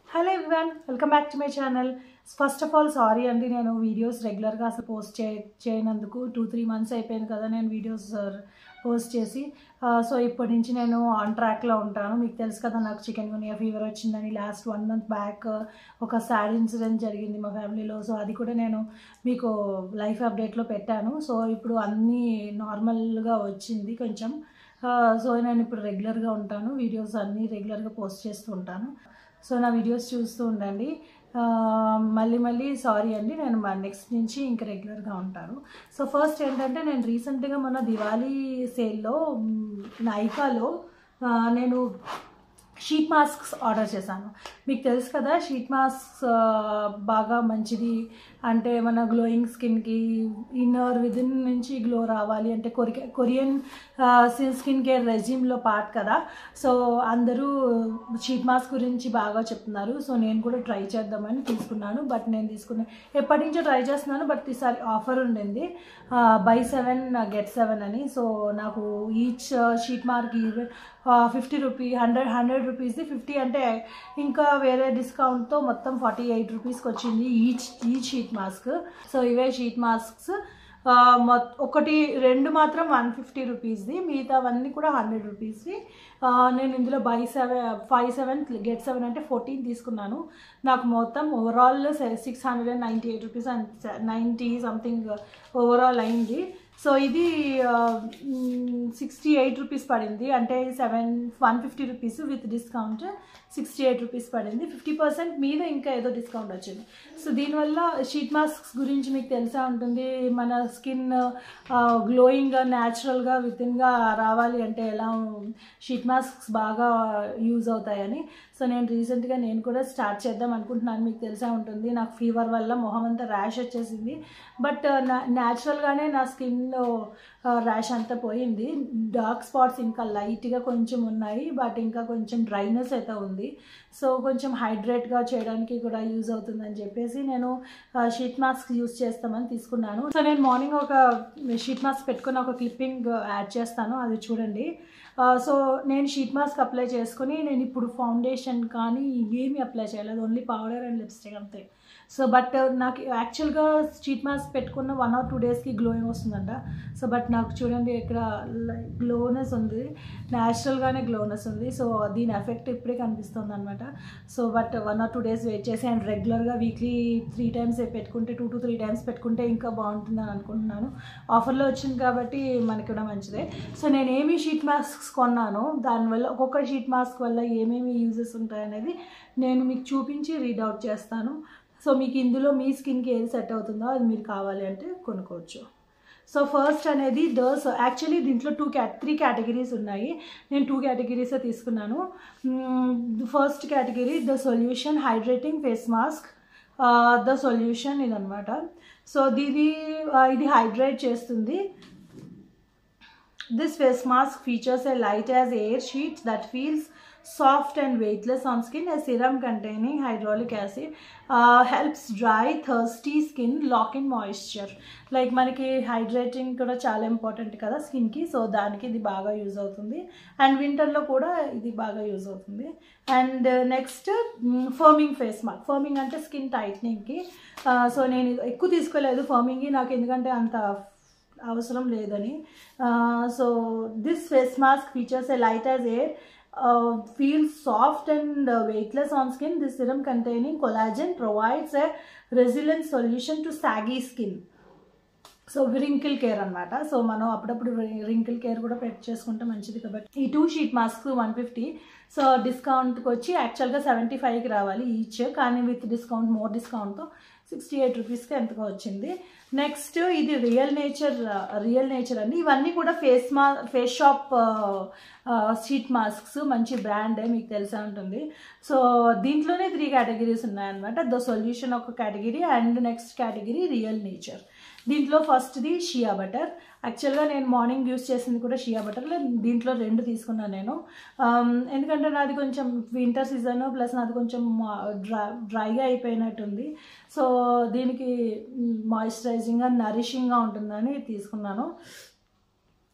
Hello everyone welcome back to my channel first of all sorry అండి నేను videos రెగ్యులర్గా అసలు పోస్ట్ చే చేయనందుకు టూ త్రీ మంత్స్ అయిపోయింది కదా నేను వీడియోస్ పోస్ట్ చేసి సో ఇప్పటి నుంచి నేను ఆన్ ట్రాక్లో ఉంటాను మీకు తెలుసు కదా నాకు చికెన్ గునియా ఫీవర్ వచ్చిందని లాస్ట్ వన్ మంత్ బ్యాక్ ఒక సాడ్ ఇన్సిడెంట్ జరిగింది మా ఫ్యామిలీలో సో అది కూడా నేను మీకు లైఫ్ అప్డేట్లో పెట్టాను సో ఇప్పుడు అన్నీ నార్మల్గా వచ్చింది కొంచెం సో నేను ఇప్పుడు రెగ్యులర్గా ఉంటాను వీడియోస్ అన్నీ రెగ్యులర్గా పోస్ట్ చేస్తూ ఉంటాను సో నా వీడియోస్ చూస్తూ ఉండండి ఆ, మళ్ళీ మళ్ళీ సారీ అండి నేను నెక్స్ట్ నుంచి ఇంకా రెగ్యులర్గా ఉంటాను సో ఫస్ట్ ఏంటంటే నేను రీసెంట్గా మన దివాళీ సేల్లో నైకాలో ఆ, నేను షీట్ మాస్క్స్ ఆర్డర్ చేశాను మీకు తెలుసు కదా షీట్ మాస్క్స్ బాగా మంచిది అంటే మన గ్లోయింగ్ స్కిన్కి ఇన్నర్ విదిన్ నుంచి గ్లో రావాలి అంటే కొరి కొరియన్ స్కిన్ కేర్ రెజ్యూమ్లో పార్ట్ కదా సో అందరూ షీట్ మాస్క్ గురించి బాగా చెప్తున్నారు సో నేను కూడా ట్రై చేద్దామని తీసుకున్నాను బట్ నేను తీసుకున్న ఎప్పటి నుంచో ట్రై చేస్తున్నాను బట్ ఈసారి ఆఫర్ ఉండింది బై సెవెన్ గెట్ సెవెన్ అని సో నాకు each sheet mask fifty rupee hundred hundred రూపీస్ది ఫిఫ్టీ అంటే ఇంకా వేరే డిస్కౌంట్తో మొత్తం ఫార్టీ ఎయిట్ రూపీస్కి వచ్చింది each each sheet mask so ఇవే షీట్ మాస్క్స్ మొత్ ఒకటి రెండు మాత్రం వన్ ఫిఫ్టీ రూపీస్ది మిగతావన్నీ కూడా హండ్రెడ్ రూపీస్వి నేను ఇందులో buy seven five seven get seven అంటే ఫోర్టీన్ తీసుకున్నాను నాకు మొత్తం overall six hundred and ninety eight rupees and ninety something overall అయింది సో ఇది సిక్స్టీ ఎయిట్ రూపీస్ పడింది అంటే seven one fifty rupees with discount sixty eight rupees పడింది fifty percent మీద ఇంకా ఏదో డిస్కౌంట్ వచ్చింది సో దీనివల్ల షీట్ మాస్క్స్ గురించి మీకు తెలిసే ఉంటుంది మన స్కిన్ గ్లోయింగ్గా న్యాచురల్గా వితిన్గా రావాలి అంటే ఎలా షీట్ మాస్క్స్ బాగా యూజ్ అవుతాయని సో నేను రీసెంట్గా నేను కూడా స్టార్ట్ చేద్దాం అనుకుంటున్నాను మీకు తెలిసే ఉంటుంది నాకు ఫీవర్ వల్ల మొహం అంతా ర్యాష్ వచ్చేసింది బట్ నా న్యాచురల్గానే నా స్కిన్లో ర్యాష్ అంతా పోయింది డార్క్ స్పాట్స్ ఇంకా లైట్గా కొంచెం ఉన్నాయి బట్ ఇంకా కొంచెం డ్రైనెస్ అయితే ఉంది సో కొంచెం హైడ్రేట్గా చేయడానికి కూడా యూజ్ అవుతుందని చెప్పేసి నేను షీట్ మాస్క్ యూజ్ చేస్తామని తీసుకున్నాను సో నేను మార్నింగ్ ఒక షీట్ మాస్క్ పెట్టుకుని ఒక క్లిప్పింగ్ యాడ్ చేస్తాను అది చూడండి సో నేను షీట్ మాస్క్ అప్లై చేసుకుని నేను ఇప్పుడు ఫౌండేషన్ కానీ ఏమీ అప్లై చేయలేదు ఓన్లీ పౌడర్ అండ్ లిప్స్టిక్ అంతే సో బట్ నాకు యాక్చువల్గా షీట్ మాస్క్ పెట్టుకున్న వన్ ఆర్ టూ డేస్కి గ్లోయింగ్ వస్తుందంట సో బట్ నాకు చూడండి ఇక్కడ గ్లోనెస్ ఉంది న్యాచురల్గానే గ్లోనెస్ ఉంది సో దీని ఎఫెక్ట్ ఇప్పుడే కనిపిస్తుంది అనమాట so but one or two days wait చేసి అండ్ రెగ్యులర్గా వీక్లీ త్రీ టైమ్స్ పెట్టుకుంటే టూ టు త్రీ టైమ్స్ పెట్టుకుంటే ఇంకా బాగుంటుందని అనుకుంటున్నాను ఆఫర్లో వచ్చింది కాబట్టి మనకి కూడా మంచిదే సో నేను ఏమి షీట్ మాస్క్స్ కొన్నానో దానివల్ల ఒక్కొక్క షీట్ మాస్క్ వల్ల ఏమేమి యూజెస్ ఉంటాయనేది నేను మీకు చూపించి రీడౌట్ చేస్తాను సో మీకు ఇందులో మీ స్కిన్కి ఏది సెట్ అవుతుందో అది మీరు కావాలి అంటే కొనుక్కోవచ్చు సో ఫస్ట్ అనేది దోస్ యాక్చువల్లీ దీంట్లో టూ క్యా త్రీ కేటగిరీస్ ఉన్నాయి నేను టూ కేటగిరీసే తీసుకున్నాను first category the solution hydrating face mask the solution ఇదనమాట సో దీది ఇది హైడ్రేట్ చేస్తుంది this face mask features a light as air sheet that feels soft and weightless on skin a serum containing hyaluronic acid uh, helps dry thirsty skin lock in moisture like మనకి hydrating కూడా చాలా important కదా స్కిన్కి so దానికి ఇది బాగా use అవుతుంది and వింటర్లో కూడా ఇది బాగా యూజ్ అవుతుంది and next firming face mask firming అంటే స్కిన్ టైట్నింగ్కి సో నేను ఎక్కువ తీసుకోలేదు ఫర్మింగ్కి నాకు ఎందుకంటే అంత అవసరం లేదని so this face mask features a light as air uh, feels soft and uh, weightless on skin. This serum containing collagen provides a resilient solution to saggy skin. So wrinkle care అనమాట so మనం అప్పుడప్పుడు wrinkle care కూడా పెట్ చేసుకుంటే మంచిది కాబట్టి ఈ two sheet mask one fifty so డిస్కౌంట్కి వచ్చి యాక్చువల్గా సెవెంటీ ఫైవ్కి రావాలి ఈచ్ కానీ విత్ డిస్కౌంట్ మోర్ డిస్కౌంట్తో సిక్స్టీ ఎయిట్ రూపీస్కి ఎంతగా వచ్చింది నెక్స్ట్ ఇది రియల్ నేచర్ రియల్ నేచర్ అండి ఇవన్నీ కూడా ఫేస్ మా ఫేస్ షాప్ షీట్ మాస్క్స్ మంచి బ్రాండ్ మీకు తెలిసే ఉంటుంది సో దీంట్లోనే త్రీ కేటగిరీస్ ఉన్నాయన్నమాట ద సొల్యూషన్ ఒక category and next category real nature దీంట్లో ఫస్ట్ది షియా బటర్ యాక్చువల్గా నేను మార్నింగ్ యూస్ చేసింది కూడా షియా బటర్ దీంట్లో రెండు తీసుకున్నాను నేను ఎందుకంటే నాది కొంచెం వింటర్ సీజన్ ప్లస్ నాది కొంచెం డ్రై డ్రైగా అయిపోయినట్టుంది సో దీనికి మాయిశ్చరైజింగ్గా నరిషింగ్గా ఉంటుందని తీసుకున్నాను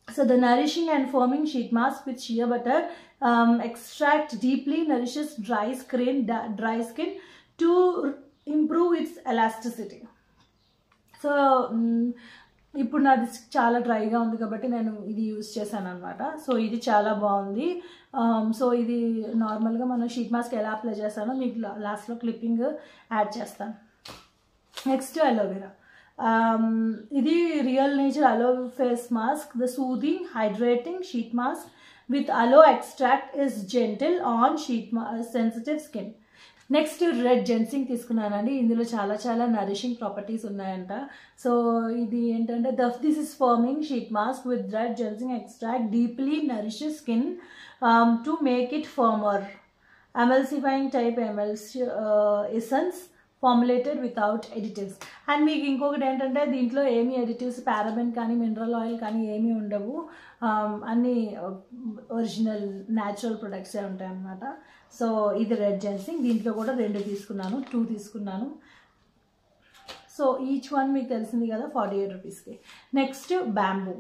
So the nourishing and firming sheet mask with shea butter um, extract deeply nourishes dry skin, dry skin to improve its elasticity. So hmm, ఇప్పుడు నాది చాలా డ్రైగా ఉంది కాబట్టి నేను ఇది యూస్ చేశాను అనమాట సో ఇది చాలా బాగుంది ఆమ్, సో ఇది నార్మల్గా మనం షీట్ మాస్క్ ఎలా అప్లై చేస్తానో మీకు లా- లాస్ట్లో క్లిప్పింగ్ యాడ్ చేస్తాను నెక్స్ట్ అలోవెరా ఇది real nature aloe face mask the soothing hydrating sheet mask with aloe extract is gentle on sheet మా sensitive skin next red ginseng తీసుకున్నానండి ఇందులో చాలా చాలా నరిషింగ్ ప్రాపర్టీస్ ఉన్నాయంట సో ఇది ఏంటంటే the this is firming sheet mask with red ginseng extract deeply nourishes skin to make it firmer emulsifying type emulsi uh, essence formulated without additives and మీకు ఇంకొకటి ఏంటంటే దీంట్లో ఏమీ ఎడిటివ్స్ పారాబెన్ కానీ mineral oil కానీ ఏమీ ఉండవు Um, అన్నీ ఒరిజినల్ న్యాచురల్ ప్రొడక్ట్సే ఉంటాయి అన్నమాట సో ఇది రెడ్ జెన్సింగ్ దీంట్లో కూడా రెండు తీసుకున్నాను టూ తీసుకున్నాను సో ఈచ్ వన్ మీకు తెలిసింది కదా ఫార్టీ ఎయిట్ రూపీస్కి next bamboo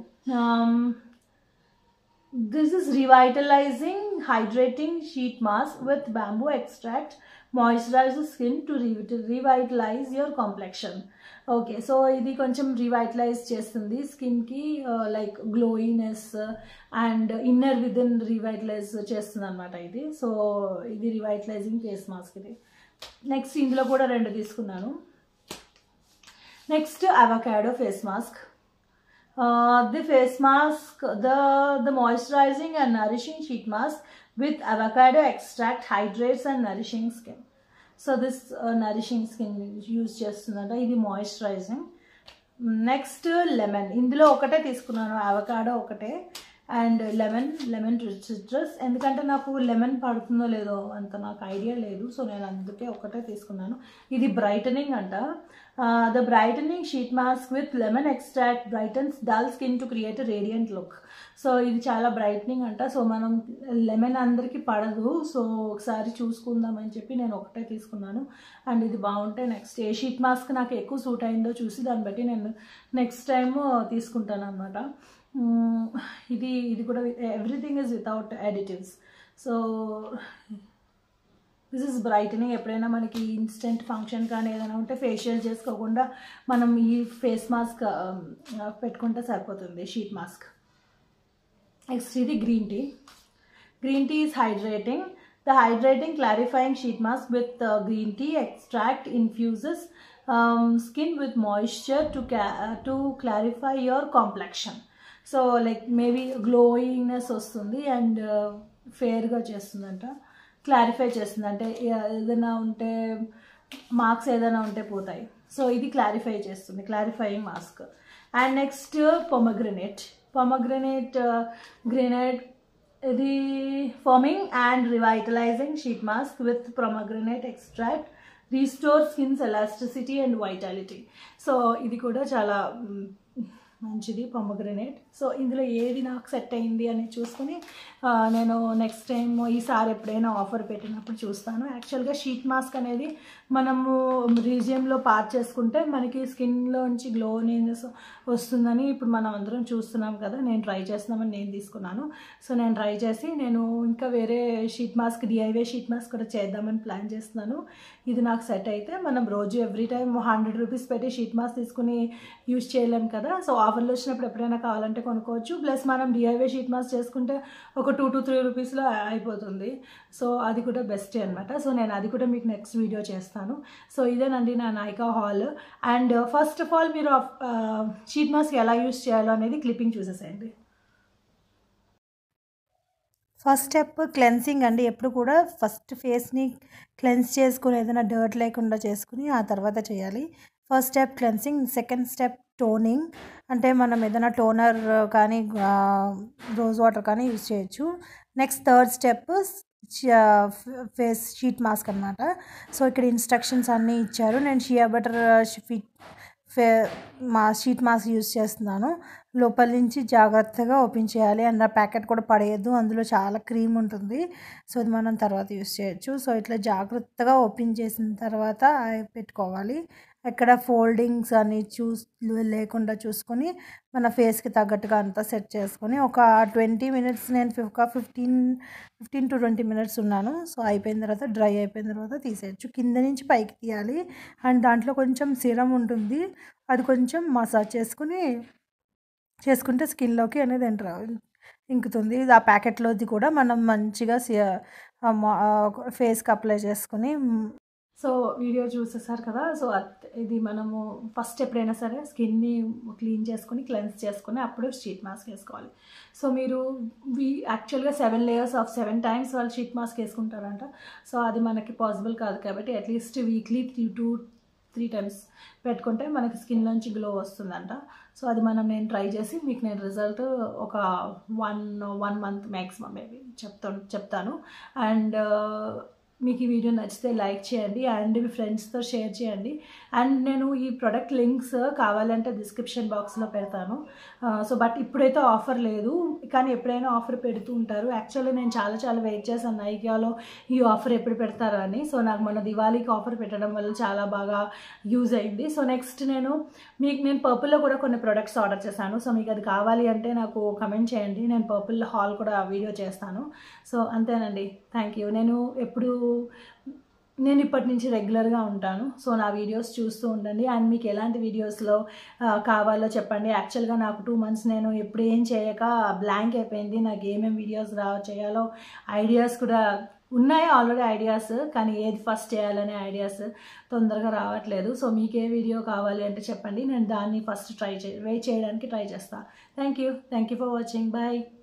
This is revitalizing, hydrating sheet mask with bamboo extract moisturizes skin to re- revitalize your complexion. Okay so ఇది కొంచెం రివైటలైజ్ చేస్తుంది స్కిన్కి like glowiness and inner within revitalise చేస్తుంది అనమాట ఇది సో ఇది రివైటలైజింగ్ ఫేస్ మాస్క్ ఇది next ఇందులో కూడా రెండు తీసుకున్నాను next avocado face mask Uh, the face mask, the the moisturizing and nourishing sheet mask with avocado extract hydrates and nourishing skin. So this nourishing skin use చేస్తుందంట ఇది moisturising next lemon ఇందులో ఒకటే తీసుకున్నాను avocado ఒకటే and lemon lemon citrus ఎందుకంటే నాకు lemon పడుతుందో లేదో అంత నాకు ఐడియా లేదు సో నేను అందుకే ఒకటే తీసుకున్నాను ఇది బ్రైటనింగ్ అంట the brightening sheet mask with lemon extract brightens dull skin to create radiant look so ఇది చాలా బ్రైట్నింగ్ అంట సో మనం లెమన్ అందరికీ పడదు సో ఒకసారి చూసుకుందామని చెప్పి నేను ఒకటే తీసుకున్నాను అండ్ ఇది బాగుంటే నెక్స్ట్ ఏ షీట్ మాస్క్ నాకు ఎక్కువ సూట్ అయిందో చూసి దాన్ని బట్టి నేను నెక్స్ట్ టైం తీసుకుంటాను అనమాట ఇది ఇది కూడా everything is without additives so this is brightening ఎప్పుడైనా మనకి ఇన్స్టెంట్ ఫంక్షన్ కానీ ఏదైనా ఉంటే ఫేషియల్ చేసుకోకుండా మనం ఈ ఫేస్ మాస్క్ పెట్టుకుంటే సరిపోతుంది షీట్ మాస్క్ నెక్స్ట్ ఇది green tea green tea is hydrating the hydrating clarifying sheet mask with green tea extract infuses skin with moisture to to clarify your complexion so like maybe glowingness వస్తుంది and ఫేర్గా చేస్తుందంట clarify చేస్తుంది అంటే ఏదైనా ఉంటే marks ఏదైనా ఉంటే పోతాయి so ఇది క్లారిఫై చేస్తుంది clarifying mask and next pomegranate pomegranate గ్రెనేట్ ఇది firming and revitalising sheet mask with pomegranate extract restore skin's elasticity and vitality so ఇది కూడా చాలా మంచిది పొమగ్రనేట్ సో ఇందులో ఏది నాకు సెట్ అయింది అని చూసుకొని నేను నెక్స్ట్ టైం ఈసారి ఎప్పుడైనా ఆఫర్ పెట్టినప్పుడు చూస్తాను యాక్చువల్గా షీట్ మాస్క్ అనేది మనము రీజియంలో పార్ట్ చేసుకుంటే మనకి స్కిన్లోంచి గ్లోనెస్ వస్తుందని ఇప్పుడు మనం అందరం చూస్తున్నాం కదా నేను ట్రై చేస్తున్నామని నేను తీసుకున్నాను సో నేను ట్రై చేసి నేను ఇంకా వేరే sheet mask DIY sheet mask కూడా చేద్దామని ప్లాన్ చేస్తున్నాను ఇది నాకు సెట్ అయితే మనం రోజు ఎవ్రీ టైం హండ్రెడ్ రూపీస్ పెట్టి షీట్ మాస్క్ తీసుకుని యూజ్ చేయలేం కదా సో ఆఫర్లు వచ్చినప్పుడు ఎప్పుడైనా కావాలంటే కొనుక్కోవచ్చు ప్లస్ మనం డిఐవే షీట్ మాస్క్ చేసుకుంటే ఒక టూ టు త్రీ రూపీస్లో అయిపోతుంది సో అది కూడా బెస్టే అనమాట సో నేను అది కూడా మీకు నెక్స్ట్ వీడియో చేస్తాను సో ఇదేనండి నా Nykaa haul and first of all మీరు షీట్ మాస్క్ ఎలా యూజ్ చేయాలో అనేది క్లిప్పింగ్ చూసేసేయండి ఫస్ట్ స్టెప్ క్లెన్సింగ్ అండి ఎప్పుడు కూడా ఫస్ట్ ఫేస్ని క్లెన్స్ చేసుకుని ఏదైనా డర్ట్ లేకుండా చేసుకుని ఆ తర్వాత చేయాలి first step cleansing second step toning అంటే మనం ఏదైనా టోనర్ కానీ రోజ్ వాటర్ కానీ యూజ్ చేయొచ్చు next third step face sheet mask అనమాట సో ఇక్కడ ఇన్స్ట్రక్షన్స్ అన్నీ ఇచ్చారు నేను షియా బటర్ ఫిట్ ఫే మా షీట్ మాస్క్ యూజ్ చేస్తున్నాను లోపల నుంచి జాగ్రత్తగా ఓపెన్ చేయాలి అండ్ ఆ ప్యాకెట్ కూడా పడేయద్దు అందులో చాలా క్రీమ్ ఉంటుంది సో అది మనం తర్వాత యూజ్ చేయొచ్చు సో ఇట్లా జాగ్రత్తగా ఓపెన్ చేసిన తర్వాత పెట్టుకోవాలి ఎక్కడ ఫోల్డింగ్స్ అని చూస్ లేకుండా చూసుకొని మన ఫేస్కి తగ్గట్టుగా అంతా సెట్ చేసుకొని ఒక ట్వంటీ మినిట్స్ నేను ఒక fifteen fifteen to twenty minutes ఉన్నాను సో అయిపోయిన తర్వాత డ్రై అయిపోయిన తర్వాత తీసేయచ్చు కింద నుంచి పైకి తీయాలి అండ్ దాంట్లో కొంచెం సిరం ఉంటుంది అది కొంచెం మసాజ్ చేసుకుని చేసుకుంటే స్కిన్లోకి అనేది ఎంటర్ ఇంకుతుంది ఇది ఆ ప్యాకెట్లోది కూడా మనం మంచిగా ఫేస్కి అప్లై చేసుకుని సో వీడియో చూసేసారు కదా సో అత్- ఇది మనము ఫస్ట్ ఎప్పుడైనా సరే స్కిన్ని క్లీన్ చేసుకొని క్లెన్స్ చేసుకొని అప్పుడు షీట్ మాస్క్ వేసుకోవాలి సో మీరు వీ యాక్చువల్గా seven layers of seven times వాళ్ళు షీట్ మాస్క్ వేసుకుంటారంట సో అది మనకి పాసిబుల్ కాదు కాబట్టి at least weekly three two three times పెట్టుకుంటే మనకి స్కిన్ నుంచి గ్లో వస్తుందంట సో అది మనం నేను ట్రై చేసి మీకు నేను రిజల్ట్ ఒక one one month maximum maybe చెప్తాను చెప్తాను అండ్ మీకు ఈ వీడియో నచ్చితే లైక్ చేయండి అండ్ మీ ఫ్రెండ్స్తో షేర్ చేయండి అండ్ నేను ఈ ప్రొడక్ట్ లింక్స్ కావాలంటే డిస్క్రిప్షన్ బాక్స్లో పెడతాను సో బట్ ఇప్పుడైతే ఆఫర్ లేదు కానీ ఎప్పుడైనా ఆఫర్ పెడుతూ ఉంటారు యాక్చువల్లీ నేను చాలా చాలా వెయిట్ చేశాను నైకియాలో ఈ ఆఫర్ ఎప్పుడు పెడతారు అని సో నాకు మొన్న దివాళీకి ఆఫర్ పెట్టడం వల్ల చాలా బాగా యూజ్ అయింది సో నెక్స్ట్ నేను మీకు నేను పర్పుల్లో కూడా కొన్ని ప్రొడక్ట్స్ ఆర్డర్ చేశాను సో మీకు అది కావాలి అంటే నాకు కమెంట్ చేయండి నేను పర్పుల్ హాల్ కూడా వీడియో చేస్తాను సో అంతేనండి థ్యాంక్ యూ నేను ఎప్పుడు నేను ఇప్పటి నుంచి రెగ్యులర్గా ఉంటాను సో నా వీడియోస్ చూస్తూ ఉండండి అండ్ మీకు ఎలాంటి వీడియోస్లో ఆ, కావాలో చెప్పండి యాక్చువల్గా నాకు టూ మంత్స్ నేను ఎప్పుడు ఏం చేయక బ్లాంక్ అయిపోయింది నాకు ఏమేమి వీడియోస్ రా చేయాలో ఐడియాస్ కూడా ఉన్నాయి ఆల్రెడీ ఐడియాస్ కానీ ఏది ఫస్ట్ చేయాలనే ఐడియాస్ తొందరగా రావట్లేదు సో మీకు ఏ వీడియో కావాలి అంటే చెప్పండి నేను దాన్ని ఫస్ట్ ట్రై చే వెయిట్ చేయడానికి ట్రై చేస్తాను thank you thank you for watching bye